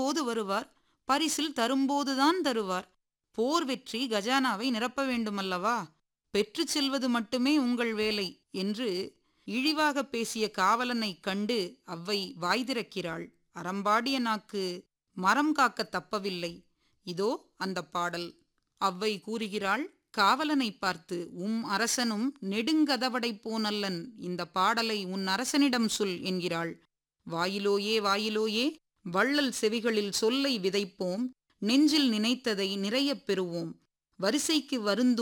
வரும்போது வருவார் பரிசில் தரும்போதுதான் தருவார் போர் வெற்றி கஜானாவை நிரப்ப வேண்டுமல்லவா பெற்றுச் செல்வது மட்டுமே உங்கள் வேலை என்று இழிவாக பேசிய காவலனைக் கண்டு அவ்வை வாய் திறக்கிறாள் அறம்பாடிய நாக்கு மரம் காக்க தப்பவில்லை இதோ அந்த பாடல் அவ்வை கூறுகிறாள் காவலனை பார்த்து உம் அரசனும் நெடுங்கதவடை போனல்லன் இந்த பாடலை உன் அரசனிடம் சொல் என்கிறாள் வாயிலோயே வாயிலோயே வள்ளல் செவிகளில் சொல்லை விதைப்போம் நெஞ்சில் நினைத்ததை நிறையப் பெறுவோம் வரிசைக்கு வருந்தும்